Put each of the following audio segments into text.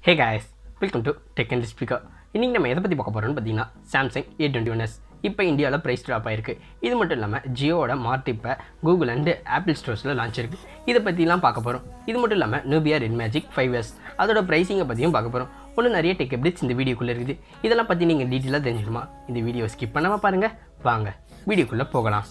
hey guys welcome to tech and speaker இன்றைக்கி நம்ம எதை பற்றி பார்க்க போகிறோம்னு பார்த்தீங்கன்னா Samsung A twenty one S இப்போ இந்தியாவில் ப்ரைஸ் ட்ராப் ஆயிருக்கு இது மட்டும் இல்லாமல் ஜியோவோட மார்ட் இப்போ கூகுள் அண்டு ஆப்பிள் ஸ்டோர்ஸில் லான்ச் இருக்கு இதை பற்றிலாம் பார்க்க போகிறோம் இது மட்டும் இல்லாமல் Nubia Red Magic five S அதோட ப்ரைஸிங்கை பற்றியும் பார்க்க போகிறோம் ஒன்று நிறைய டெக் அப்டேட்ஸ் இந்த வீடியோக்குள்ளே இருக்குது இதெல்லாம் பற்றி நீங்கள் டீட்டெயிலாக தெரிஞ்சுக்கணுமா இந்த வீடியோ ஸ்கிப் பண்ணாமல் பாருங்கள் வாங்க வீடியோக்குள்ளே போகலாம்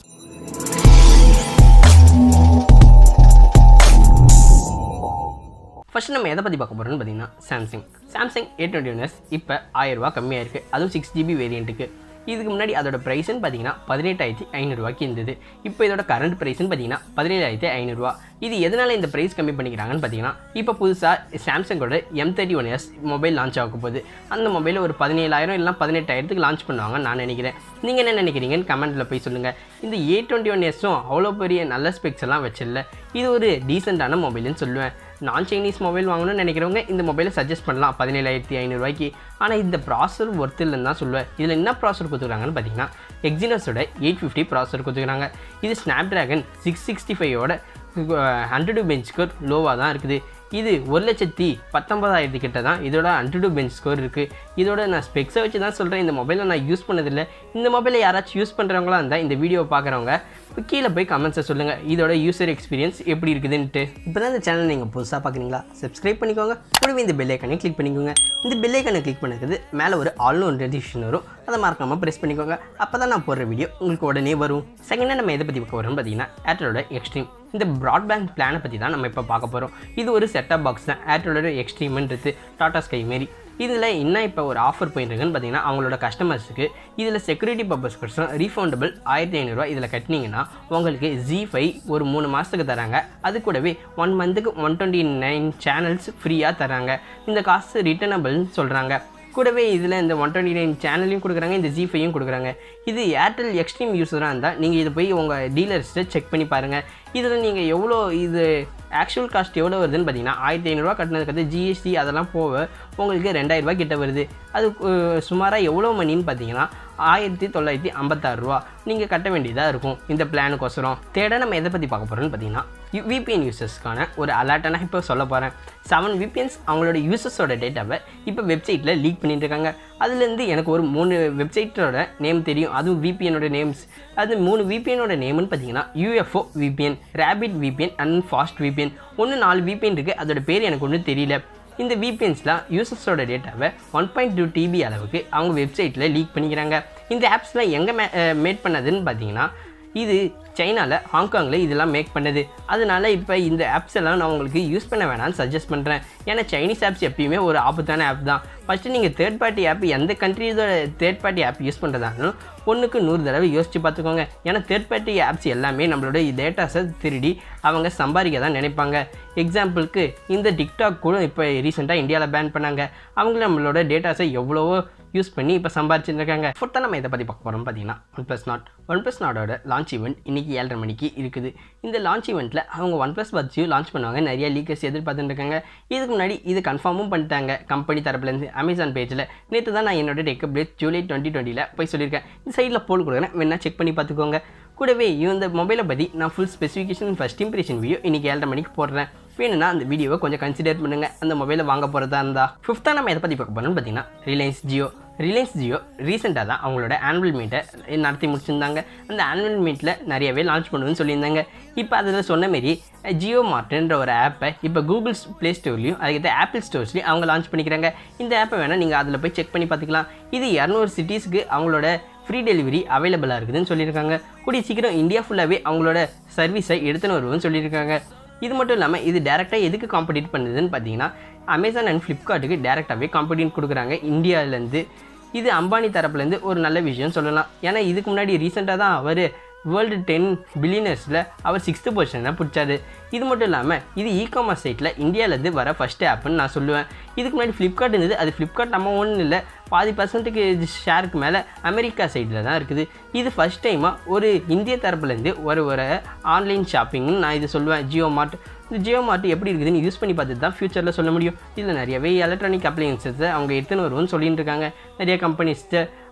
ஃபர்ஸ்ட் நம்ம எதை பற்றி பார்க்க போகிறோம்னு பார்த்தீங்கன்னா Samsung Samsung A twenty one S இப்போ ஆயிரரூபா கம்மியாக இருக்குது அதுவும் சிக்ஸ் ஜிபி வேரியண்ட்டுக்கு இதுக்கு முன்னாடி அதோட ப்ரைஸ்னு பார்த்தீங்கன்னா பதினெட்டாயிரத்தி ஐநூறுரூவாய்க்கு இருந்தது இப்போ இதோட கரண்ட் ப்ரைஸ்னு பார்த்தீங்கன்னா பதினேழாயிரத்தி ஐநூறுரூவா இது எதனால் இந்த ப்ரைஸ் கம்மி பண்ணிக்கிறாங்கன்னு பார்த்தீங்கன்னா இப்போ புதுசாக சாம்சங்கோட M thirty one S mobile launch ஆக போகுது அந்த மொபைல் ஒரு பதினேழாயிரம் இல்லைனா பதினெட்டாயிரத்துக்கு லான்ச் பண்ணுவாங்கன்னு நான் நினைக்கிறேன் நீங்கள் என்ன நினைக்கிறீங்கன்னு கமெண்ட்டில் போய் சொல்லுங்கள் இந்த ஏ டுவெண்ட்டி ஒன் எஸ்ஸும் அவ்வளோ பெரிய நல்ல ஸ்பெக்ஸ் எல்லாம் வச்சிடல இது ஒரு டீசெண்டான மொபைல்னு சொல்லுவேன் நான் சைனீஸ் மொபைல் வாங்கணும்னு நினைக்கிறவங்க இந்த மொபைலை சஜஸ்ட் பண்ணலாம் பதினேழாயிரத்தி ஐநூறுரூவாய்க்கு ஆனால் இந்த ப்ராசர் ஒர்த் இல்லைன்னு தான் சொல்லுவேன் இதில் என்ன ப்ராசர் கொடுத்துருக்காங்கன்னு பார்த்தீங்கன்னா எக்ஸினஸோட எயிட் ஃபிஃப்டி ப்ராசர் கொடுத்துருக்காங்க இது ஸ்னாப் ட்ராகன் சிக்ஸ் சிக்ஸ்டி ஃபைவோட ஹண்ட்ரட் பெஞ்ச் ஸ்கோர் லோவாக தான் இருக்குது இது ஒரு லட்சத்தி பத்தொன்பதாயிரத்து கிட்ட தான் இதோட ஹண்ட்ரட் பெஞ்ச் ஸ்கோர் இருக்குது இதோட நான் ஸ்பெக்ஸை வச்சு தான் சொல்கிறேன் இந்த மொபைலை நான் யூஸ் பண்ணதில்லை இந்த மொபைலை யாராச்சும் யூஸ் பண்ணுறவங்களா இருந்தால் இந்த வீடியோவை பார்க்குறவங்க கீழே போய் கமெண்ட்ஸை சொல்லுங்கள் இதோட யூசர் எக்ஸ்பீரியன்ஸ் எப்படி இருக்குதுன்ட்டு இப்போ தான் இந்த சேனல் நீங்கள் புதுசாக பார்க்குறீங்களா சப்ஸ்கிரைப் பண்ணிக்கோங்க கூடவே இந்த பெல் ஐக்கனை கிளிக் பண்ணிக்கோங்க இந்த பெல் ஐக்கனை கிளிக் பண்ணுறது மேலே ஒரு ஆல் ஒன் ரெடிஷன் வரும் அதை மறக்காமல் ப்ரெஸ் பண்ணிக்கோங்க அப்போ தான் நான் போடுற வீடியோ உங்களுக்கு உடனே வரும் செகண்டாக நம்ம எதை பற்றி பார்க்க வரோம்னு பார்த்தீங்கன்னா ஏர்டெலோட எக்ஸ்ட்ரீம் இந்த ப்ராட்பேண்ட் பிளானை பற்றி தான் நம்ம இப்போ பார்க்க போகிறோம் இது ஒரு செட்டப் பாக்ஸ் தான் ஏர்டெலோட எக்ஸ்ட்ரீம்ன்றது டாடா ஸ்கை மாரி இதில் என்ன இப்போ ஒரு ஆஃபர் போயிட்டுருக்குன்னு பார்த்தீங்கன்னா அவங்களோட கஸ்டமர்ஸுக்கு இதில் செக்யூரிட்டி பர்பஸ்க்கோசரம் ரீஃபண்டபிள் ஆயிரத்தி ஐநூறுரூவா இதில் கட்டினீங்கன்னா உங்களுக்கு ஜி ஃபைவ் ஒரு மூணு மாதத்துக்கு தராங்க அது கூடவே ஒன் மந்த்துக்கு ஒன் டுவெண்ட்டி நைன் சேனல்ஸ் ஃப்ரீயாக தராங்க இந்த காசு ரிட்டர்னபிள்னு சொல்கிறாங்க கூடவே இதில் இந்த ஒன் டுவெண்ட்டி நைன் சேனலையும் கொடுக்குறாங்க இந்த ஜி ஃபையும் கொடுக்குறாங்க இது ஏர்டெல் எக்ஸ்ட்ரீம் யூஸராக இருந்தால் நீங்கள் இதை போய் உங்கள் டீலர்ஸ்ட்டை செக் பண்ணி பாருங்கள் இதில் நீங்கள் எவ்வளோ இது ஆக்சுவல் காஸ்ட் எவ்வளோ வருதுன்னு பார்த்தீங்கன்னா ஆயிரத்தி ஐநூறுரூவா கட்டினதுக்கு வந்து ஜிஎஸ்டி அதெல்லாம் போக உங்களுக்கு ரெண்டாயிரரூபா கிட்ட வருது அது சுமாராக எவ்வளோ மணின்னு பார்த்தீங்கன்னா ஆயிரத்தி தொள்ளாயிரத்தி ஐம்பத்தாறு ரூபா நீங்கள் கட்ட வேண்டியதாக இருக்கும் இந்த பிளானுக்கோசரம் தேட நம்ம எதை பற்றி பார்க்க போகிறோம்னு பார்த்தீங்கன்னா விபிஎன் யூசர்ஸ்க்கான ஒரு அலர்ட்டை நான் இப்போ சொல்ல போகிறேன் செவன் விபிஎன்ஸ் அவங்களோட யூசர்ஸோட டேட்டாவை இப்போ வெப்சைட்டில் லீக் பண்ணிட்டு இருக்காங்க அதுலேருந்து எனக்கு ஒரு மூணு வெப்சைட்டோட நேம் தெரியும் அதுவும் விபிஎனோட நேம்ஸ் அது மூணு விபிஎனோட நேம்னு பார்த்தீங்கன்னா UFO VPN rapid VPN and fast VPN ஒன்று நாலு விபிஎன் இருக்குது அதோட பேர் எனக்கு ஒன்றும் தெரியல இந்த விபிஎன்ஸ்லாம் யூசர்ஸோட டேட்டாவை ஒன் பாயிண்ட் டூ டிபி அளவுக்கு அவங்க வெப்சைட்டில் லீக் பண்ணிக்கிறாங்க இந்த ஆப்ஸ்லாம் எங்கே மே மேட் பண்ணதுன்னு பார்த்தீங்கன்னா இது சைனாவில் ஹாங்காங்கில் இதெல்லாம் மேக் பண்ணுது அதனால இப்போ இந்த ஆப்ஸ் எல்லாம் நான் உங்களுக்கு யூஸ் பண்ண வேணாம்னு சஜஸ்ட் பண்ணுறேன் ஏன்னா சைனீஸ் ஆப்ஸ் எப்பயுமே ஒரு ஆபத்தான ஆப் தான் ஃபஸ்ட்டு நீங்கள் தேர்ட் பார்ட்டி ஆப் எந்த கண்ட்ரியோட தேர்ட் பார்ட்டி ஆப் யூஸ் பண்ணுறதாலும் ஒன்றுக்கு நூறு தடவை யோசித்து பார்த்துக்கோங்க ஏன்னா தேர்ட் பார்ட்டி ஆப்ஸ் எல்லாமே நம்மளோட டேட்டாஸை திருடி அவங்க சம்பாதிக்க தான் நினைப்பாங்க எக்ஸாம்பிளுக்கு இந்த டிக்டாக் கூட இப்போ ரீசெண்டாக இந்தியாவில் பேன் பண்ணாங்க அவங்க நம்மளோட டேட்டாஸை எவ்வளவோ யூஸ் பண்ணி இப்போ சம்பாரிச்சுருக்காங்க ஃபோர்த்தாக நம்ம இதை பற்றி பார்க்க போகிறோம் பார்த்தீங்கன்னா OnePlus Nord OnePlus நாட்டோட லான்ச் ஈவெண்ட் இன்றைக்கி ஏழரை மணிக்கு இருக்குது இந்த லான்ச் ஈவெண்ட்டில் அவங்க ஒன் ப்ளஸ் பட்ஜியும் லான்ச் பண்ணுவாங்க நிறைய லீக்கர்ஸ் எதிர்பார்த்துட்டு இருக்காங்க இதுக்கு முன்னாடி இது கன்ஃபார்மும் பண்ணிட்டாங்க கம்பெனி தரப்புலேருந்து அமேசான் பேஜில் நேற்று தான் நான் என்னோட டெக் அப்டேட் ஜூலை டுவெண்ட்டி டுவெண்ட்டியில் போய் சொல்லியிருக்கேன் இந்த சைடில் போல் கொடுக்குறேன் வேணா செக் பண்ணி பார்த்துக்கோங்க கூடவே இந்த மொபைலை பற்றி நான் full specification first impression video இன்றைக்கி ஏழரை மணிக்கு போடுறேன் வேணும்னா அந்த வீடியோவை கொஞ்சம் கன்சிடர் பண்ணுங்கள் அந்த மொபைலை வாங்க போகிறதா இருந்தால் ஃபிஃப்த்தாக நம்ம எதை பற்றி பார்க்க போகிறோம்னு பார்த்தீங்கன்னா ரிலையன்ஸ் ஜியோ ரிலையன்ஸ் ஜியோ ரீசெண்டாக தான் அவங்களோட ஆனுவல் மீட்டை நடத்தி முடிச்சிருந்தாங்க அந்த ஆனுவல் மீட்டில் நிறையவே லான்ச் பண்ணுவேன்னு சொல்லியிருந்தாங்க இப்போ அதில் சொன்ன மாரி ஜியோ மார்ட்ன்ற ஒரு ஆப்பை இப்போ கூகுள் ப்ளே ஸ்டோர்லையும் அதுக்கேற்ற ஆப்பிள் ஸ்டோர்ஸ்லையும் அவங்க லான்ச் பண்ணிக்கிறாங்க இந்த ஆப்பை வேணால் நீங்கள் அதில் போய் செக் பண்ணி பார்த்துக்கலாம் இது இரநூறு சிட்டிஸ்க்கு அவங்களோட ஃப்ரீ டெலிவரி அவைலபிளாக இருக்குதுன்னு சொல்லியிருக்காங்க கூடிய சீக்கிரம் இந்தியா ஃபுல்லாகவே அவங்களோட சர்வீஸை எடுத்துன்னு வருவோம்னு சொல்லியிருக்காங்க இது மட்டும் இல்லாமல் இது டேரெக்டாக எதுக்கு காம்படிட் பண்ணுதுன்னு பார்த்தீங்கன்னா அமேசான் அண்ட் ஃப்ளிப்கார்ட்டுக்கு டேரெக்டாகவே காம்படிட் கொடுக்குறாங்க இந்தியாவிலேருந்து இது அம்பானி தரப்புலேருந்து ஒரு நல்ல விஷயம் சொல்லலாம் ஏன்னா இதுக்கு முன்னாடி ரீசெண்டாக தான் அவர் வேர்ல்டு டென் பில்லியனர்ஸில் அவர் சிக்ஸ்த்து பொசிஷனை பிடிச்சாரு இது மட்டும் இல்லாமல் இது இ காமர்ஸ் சைட்டில் இந்தியாவிலேருந்து வர ஃபஸ்ட்டு ஆப்புன்னு நான் சொல்லுவேன் இதுக்கு முன்னாடி ஃப்ளிப்கார்ட் இருந்தது அது ஃப்ளிப்கார்ட் நம்ம ஒன்றும் இல்லை பாதி பர்சன்ட்டுக்கு ஷேருக்கு மேலே அமெரிக்கா சைடில் தான் இருக்குது இது ஃபஸ்ட் டைமாக ஒரு இந்திய தரப்புலேருந்து ஒரு ஒரு ஆன்லைன் ஷாப்பிங்னு நான் இது சொல்லுவேன் ஜியோ மார்ட் இந்த ஜியோ மார்ட் எப்படி இருக்குதுன்னு யூஸ் பண்ணி பார்த்துட்டு தான் ஃபியூச்சரில் சொல்ல முடியும் இதில் நிறையவே எலக்ட்ரானிக் அப்ளையன்சஸை அவங்க எடுத்துன்னு வருவோம்னு சொல்லிட்டு இருக்காங்க நிறைய கம்பெனிஸ்ட்டு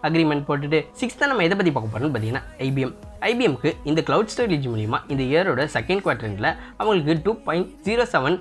அக்ரிமெண்ட் போட்டுட்டு சிக்ஸ்த்தாக நம்ம எதை பற்றி பார்க்க போகிறோம்னு பார்த்தீங்கன்னா ஐபிஎம் ஐபிஎம்க்கு இந்த க்ளவுட் ஸ்டோரேஜ் மூலிமா இந்த இயரோட செகண்ட் குவார்ட்டரில் அவங்களுக்கு two point zero seven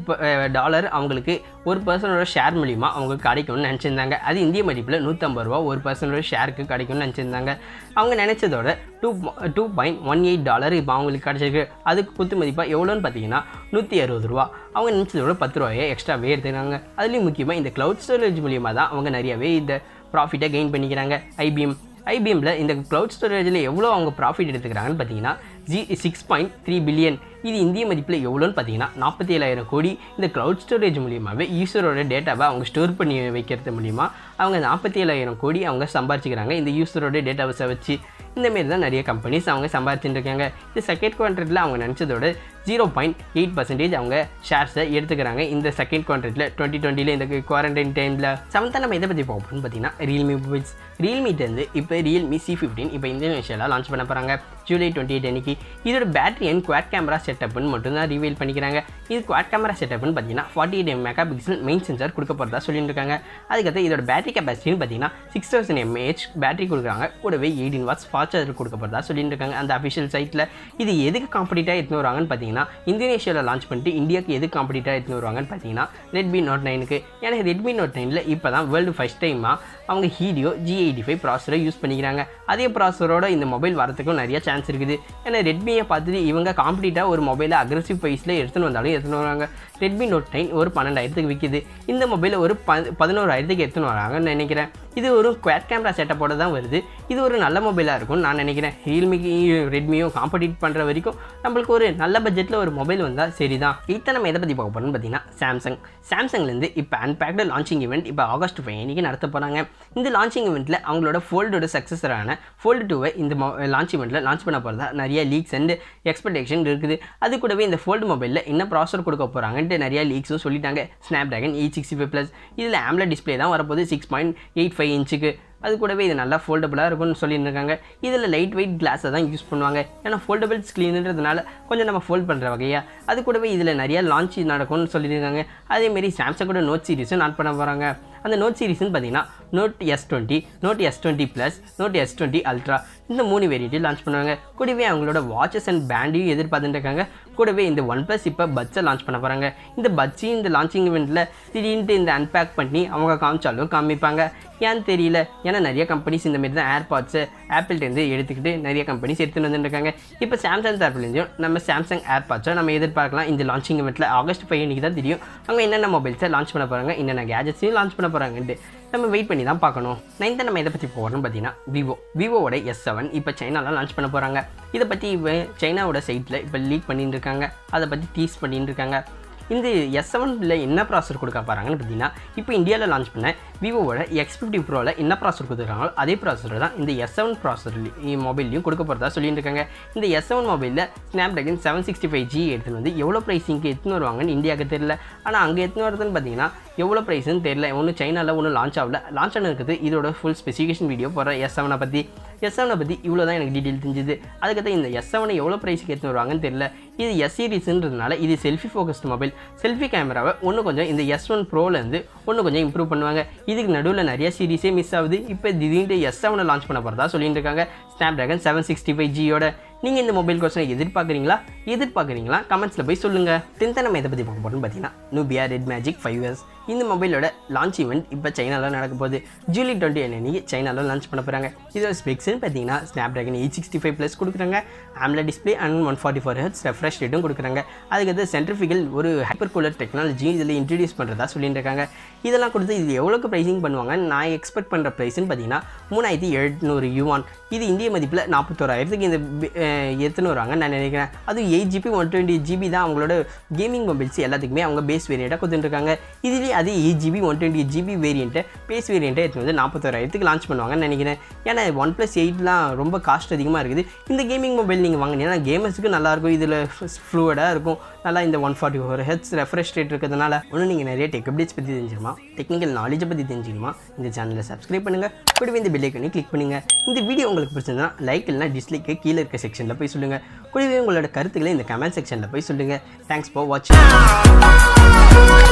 dollar அவங்களுக்கு ஒரு பர்சனோட ஷேர் மூலிமா அவங்களுக்கு கிடைக்கும்னு நினச்சிருந்தாங்க அது இந்திய மதிப்பில் நூற்றம்பது ரூபா ஒரு பர்சனோட ஷேருக்கு கிடைக்கும்னு நினச்சிருந்தாங்க அவங்க நினச்சதோட two two point one eight dollar இப்போ அவங்களுக்கு கிடச்சிருக்கு அதுக்கு குத்து மதிப்பாக எவ்வளோன்னு பார்த்தீங்கன்னா நூற்றி அறுபது ரூபா அவங்க நினச்சதோட பத்து ரூபாயை எக்ஸ்ட்ராவே எடுத்துக்கிறாங்க அதுலேயும் முக்கியமாக இந்த க்ளவுட் ஸ்டோரேஜ் மூலியமாக தான் அவங்க நிறையவே இந்த ப்ராஃபிட்டை கெயின் பண்ணிக்கிறாங்க ஐபிஎம் ஐபிஎம்மில் இந்த க்ளவுட் ஸ்டோரேஜில் எவ்வளோ அவங்க ப்ராஃபிட் எடுத்துக்கிறாங்கன்னு பார்த்தீங்கன்னா ஜி சிக்ஸ் பாயிண்ட் த்ரீ பில்லியன் இது இந்திய மதிப்பில் எவ்வளோன்னு பார்த்தீங்கன்னா நாற்பத்தி ஏழாயிரம் கோடி இந்த க்ளவுட் ஸ்டோரேஜ் மூலியமாகவே யூசரோட டேட்டாவை அவங்க ஸ்டோர் பண்ணி வைக்கிறது மூலிமா அவங்க நாற்பத்தி ஏழாயிரம் கோடி அவங்க சம்பாரிச்சிக்கிறாங்க இந்த யூசரோட டேட்டாவை வச்சு இந்தமாரி தான் நிறைய கம்பெனிஸ் அவங்க சம்பாரிச்சுட்டு இருக்காங்க இந்த செகண்ட் குவான்ட்ரேட்டில் அவங்க நினச்சதோட ஜீரோ பாயிண்ட் எயிட் பர்சன்டேஜ் அவங்க ஷேர்ஸை எடுத்துக்கிறாங்க இந்த செகண்ட் குவான்ட்ரேட்டில் டுவெண்ட்டி டுவெண்ட்டியில் இந்த குவாரண்டைன் டைமில் செவன்த்தாக நம்ம எதை பற்றி பார்ப்போம்னு பார்த்தீங்கன்னா ரியல்மி மொபைல்ஸ் ரியல்மிட்டேருந்து இப்போ ரியல்மி சி ஃபிஃப்டீன் இப்போ இந்தோனேஷியாவில் லான்ச் பண்ண போகிறாங்க ஜூலை டுவெண்ட்டி எயிட் அன்னைக்கு இதோட பேட்டரி அண்ட் குவாட் கேமரா செட்டப்னு மட்டும்தான் ரிவீல் பண்ணிக்கிறாங்க இது குவாட் கேமரா செட்டப்னு பார்த்தீங்கன்னா forty eight megapixel main sensor கொடுக்க போகிறதா சொல்லிட்டு இருக்காங்க அதுக்கடுத்து இதோட பேட்டரி கெப்பாசிட்டின்னு பார்த்தீங்கன்னா சிக்ஸ் தௌசண்ட் எம்ஏஹெச் பேட்டரி கொடுக்குறாங்க கூடவே எயிட்டீன் வாட்ஸ் ஃபாஸ்ட் சார்ஜர் கொடுக்க போகிறதா சொல்லிட்டு இருக்காங்க அந்த அஃபிஷியல் சைட்டில் இது எதுக்கு காம்படிட்டாக எடுத்துன்னு வருவாங்கன்னு பார்த்தீங்கன்னா இந்தோனேஷியாவில் லான்ச் பண்ணிட்டு இந்தியாவுக்கு எதுக்கு காம்படிட்டாக எடுத்துன்னு வருவாங்கன்னு பார்த்தீங்கன்னா ரெட்மி நோட் நைனுக்கு ஏன்னா ரெட்மி நோட் நைனில் இப்போ தான் வேர்ல்டு ஃபஸ்ட் டைமாக அவங்க ஹீடியோ ஜி எயிட்டி ஃபைவ் ப்ராசரை யூஸ் பண்ணிக்கிறாங்க அதே ப்ராசரோட இந்த மொபைல் வரத்துக்கும் நிறைய சான்ஸ் இருக்குது ஏன்னா ரெட்மியை பார்த்துட்டு இவங்க காம்படிட்டாக ஒரு மொபைலை அக்ரெசிவ் ப்ரைஸில் எடுத்துன்னு வந்தாலும் எடுத்துன்னு வராங்க ரெட்மி நோட் நைன் ஒரு பன்னெண்டாயிரத்துக்கு விற்கிது இந்த மொபைலை ஒரு ப பதினோராயிரத்துக்கு எடுத்துன்னு வராங்கன்னு நினைக்கிறேன் இது ஒரு குவாட் கேமரா செட்டப்போட தான் வருது இது ஒரு நல்ல மொபைலாக இருக்கும்னு நான் நினைக்கிறேன் ரியல்மிக்கு ரெட்மியும் காம்படிட் பண்ணுற வரைக்கும் நம்மளுக்கு ஒரு நல்ல பட்ஜெட்டில் ஒரு மொபைல் வந்தால் சரி தான் இப்போ நம்ம எதை பற்றி பார்க்க போகிறோம்னு பார்த்தீங்கன்னா சாம்சங் சாம்சங்லேருந்து இப்போ அன்பேக்டு லான்ச்சிங் ஈவெண்ட் இப்போ ஆகஸ்ட் ஃபைவ் அன்றைக்கி நடத்த போகிறாங்க இந்த லான்ச்சிங் ஈவெண்ட்டில் அவங்களோட ஃபோல்டோட சக்ஸஸரான ஃபோல்டு டூவை இந்த லான்ச் ஈவெண்ட்டில் லான்ச் பண்ண போகிறதா நிறைய லீக்ஸ் அண்ட் எக்ஸ்பெக்டேஷன் இருக்குது அது கூடவே இந்த ஃபோல்டு மொபைலில் என்ன ப்ராசர் கொடுக்க போகிறாங்கன்ட்டு நிறைய லீக்ஸும் சொல்லிட்டாங்க Snapdragon eight sixty five plus இதில் ஆம்ல டிஸ்பிளே தான் வரப்போகுது சிக்ஸ் பாயிண்ட் எயிட் ஃபைவ் இன்ச்சுக்கு அது கூடவே இது நல்லா ஃபோல்டபுளாக இருக்கும்னு சொல்லியிருக்காங்க இதில் லைட் வெயிட் கிளாஸை தான் யூஸ் பண்ணுவாங்க ஏன்னா ஃபோல்டபுள் ஸ்க்ரீனுன்றதுனால கொஞ்சம் நம்ம ஃபோல்ட் பண்ணுற வகையாக அது கூடவே இதில் நிறைய லான்ச் நடக்கும்னு சொல்லியிருக்காங்க அதேமாரி சாம்சங்கோட நோட் சீரிஸும் லான்ச் பண்ண போகிறாங்க அந்த நோட் சீரிஸ்னு பார்த்தீங்கன்னா Note S twenty Note S twenty plus Note S twenty ultra இந்த மூணு வேரியண்ட்டையும் லான்ச் பண்ணுவாங்க கூடவே அவங்களோட வாட்சஸ் அண்ட் பேண்டையும் எதிர்பார்த்துட்டு இருக்காங்க கூடவே இந்த ஒன் ப்ளஸ் இப்போ பட்ஸை லான்ச் பண்ண போகிறாங்க இந்த பட்ஸையும் இந்த லான்ச்சிங் இவெண்ட்டில் திடீர்னு இந்த அன்பேக் பண்ணி அவங்க காமிச்சாலும் காமிப்பாங்க ஏன்னு தெரியல ஏன்னா நிறைய கம்பெனிஸ் இந்த மாதிரி தான் ஏர்பாட்ஸை ஆப்பிள்டேருந்து எடுத்துக்கிட்டு நிறைய கம்பெனிஸ் எடுத்துகிட்டு வந்துருக்காங்க இப்போ சாம்சங் தரப்புலேருந்தும் நம்ம சாம்சங் ஏர்பாட்ஸை நம்ம எதிர்பார்க்கலாம் இந்த லான்ச்சிங் இவெண்ட்டில் ஆகஸ்ட் ஃபைவ் அன்றைக்கி தான் தெரியும் அவங்க என்னென்ன மொபைல்ஸை லான்ச் பண்ண போகிறாங்க என்னென்ன கேஜெட்ஸையும் லான்ச் பண்ண போகிறாங்கன்ட்டு நம்ம வெயிட் பண்ணி தான் பார்க்கணும் நைன்த்தை நம்ம எதை பற்றி போகிறோம்னு பார்த்தீங்கன்னா விவோ விவோவோட எஸ் செவன் இப்போ சைனாவில் லான்ச் பண்ண போகிறாங்க இதை பற்றி இப்போ சைனாவோட சைட்டில் இப்போ லீக் பண்ணிட்டு இருக்காங்க அதை பற்றி டீஸ் பண்ணிட்டு இருக்காங்க இந்த எஸ் செவனில் என்ன ப்ராசர் கொடுக்க போகிறாங்கன்னு பார்த்தீங்கன்னா இப்போ இந்தியாவில் லான்ச் பண்ண விவோவோட எக்ஸ் ஃபிஃப்டி ப்ரோவில் என்ன ப்ராசர் கொடுத்துருக்காங்களோ அதே ப்ராசர் தான் இந்த எஸ் செவன் ப்ராசர் மொபைல்லையும் கொடுக்க போகிறதா சொல்லிட்டு இருக்காங்க இந்த எஸ் செவன் மொபைலில் Snapdragon seven sixty five G எடுத்துன்னு வந்து எவ்வளோ ப்ரைஸிங்க்கு எடுத்துன்னு வருவாங்கன்னு இந்தியாவுக்கு தெரியல ஆனால் அங்கே எடுத்துன்னு வரதுன்னு பார்த்தீங்கன்னா எவ்வளோ ப்ரைஸ்னு தெரியல ஒன்றும் சைனாவில் ஒன்றும் லான்ச் ஆகல லான்ச் ஆன இருக்குது இதோட ஃபுல் ஸ்பெசிஃபிகேஷன் வீடியோ போகிற எஸ் செவனை பற்றி எஸ் செவனை பற்றி இவ்வளோ தான் எனக்கு டீட்டெயில் தெரிஞ்சுது அதுக்கடுத்து இந்த எஸ் செவனை எவ்வளோ ப்ரைஸுக்கு எடுத்துன்னு வருவாங்கன்னு தெரியல இது எஸ் சீரிஸ்ன்றதுனால இது செல்ஃபி ஃபோக்கஸ்டு மொபைல் செல்ஃபி கேமராவை ஒன்று கொஞ்சம் இந்த எஸ் ஒன் ப்ரோலேருந்து ஒன்று கொஞ்சம் இம்ப்ரூவ் பண்ணுவாங்க இதுக்கு நடுவில் நிறைய சீரிஸே மிஸ் ஆகுது இப்போ திடீர்னு எஸ் செவனை லான்ச் பண்ண போகிறதா சொல்லிட்டு இருக்காங்க Snapdragon seven sixty five ஜியோட நீங்கள் இந்த மொபைல் கோர்ஸை எதிர்பார்க்குறீங்களா எதிர்பார்க்குறீங்களா கமெண்ட்ஸில் போய் சொல்லுங்கள் டென்த்தை நம்ம எதை பற்றி பார்க்க போகிறோம்னு பார்த்தீங்கன்னா Nubia Red Magic five years இந்த மொபைலோட லான்ச் ஈவெண்ட் இப்போ சைனாவில் நடக்க போகுது ஜூலை டுவெண்ட்டி அன்னைக்கு சைனாவில் லான்ச் பண்ண போகிறாங்க இதோட ஸ்பெக்ஸ்னு பார்த்தீங்கன்னா Snapdragon eight sixty five plus கொடுக்குறாங்க AMOLED display and one forty four hertz refresh ரேட்டும் கொடுக்குறாங்க அதுக்கடுத்து சென்ட்ரிஃபிகல் ஒரு ஹைப்பர் கூலர் டெக்னாலஜி இதில் இன்ட்ரடியூஸ் பண்ணுறதா சொல்லிட்டு இருக்காங்க இதெல்லாம் கொடுத்து இது எவ்வளோக்கு ப்ரைஸிங் பண்ணுவாங்க நான் எக்ஸ்பெக்ட் பண்ணுற ப்ரைஸ்னு பார்த்தீங்கன்னா மூணாயிரத்தி எழுநூறு யூவான் இது இந்திய மதிப்பில் நாற்பத்தோராயிரத்துக்கு இந்த எடுத்துன்னு வருவாங்க நான் நினைக்கிறேன் அதுவும் eight GB one twenty GB தான் அவங்களோட கேமிங் மொபைல்ஸ் எல்லாத்துக்குமே அவங்க பேஸ் வேரியண்ட்டாக கொடுத்துட்டுருக்காங்க இதுலேயே அதே eight GB one twenty GB வேரியண்ட்டை பேஸ் வேரியண்ட்டை எடுத்து வந்து நாற்பத்தோராயிரத்துக்கு லான்ச் பண்ணுவாங்கன்னு நினைக்கிறேன் ஏன்னா ஒன் ப்ளஸ் எயிட்லாம் ரொம்ப காஸ்ட் அதிகமாக இருக்குது இந்த கேமிங் மொபைல் நீங்கள் வாங்கினீங்கன்னா கேமர்ஸுக்கு நல்லாயிருக்கும் இதில் ஃப்ளூவடாக இருக்கும் நல்லா இந்த one forty four hertz refresh rate இருக்கிறதுனால ஒன்றும் நீங்கள் நிறைய டெக் அப்டேட்ஸ் பற்றி தெரிஞ்சுக்கணுமா டெக்னிக்கல் நாலேஜை பற்றி தெரிஞ்சுக்கணுமா இந்த சேனலை சப்ஸ்கிரைப் பண்ணுங்கள் கூடவே இந்த பெல்லைக்கனி கிளிக் பண்ணுங்கள் இந்த வீடியோ உங்களுக்கு பிடிச்சிருந்தா லைக் இல்லைனா டிஸ்லைக்கு கீழே இருக்க செக்ஷனில் போய் சொல்லுங்கள் கூடவே உங்களோட கருத்துக்களை இந்த கமெண்ட் செக்ஷனில் போய் சொல்லுங்கள் தேங்க்ஸ் ஃபார் வாட்சிங்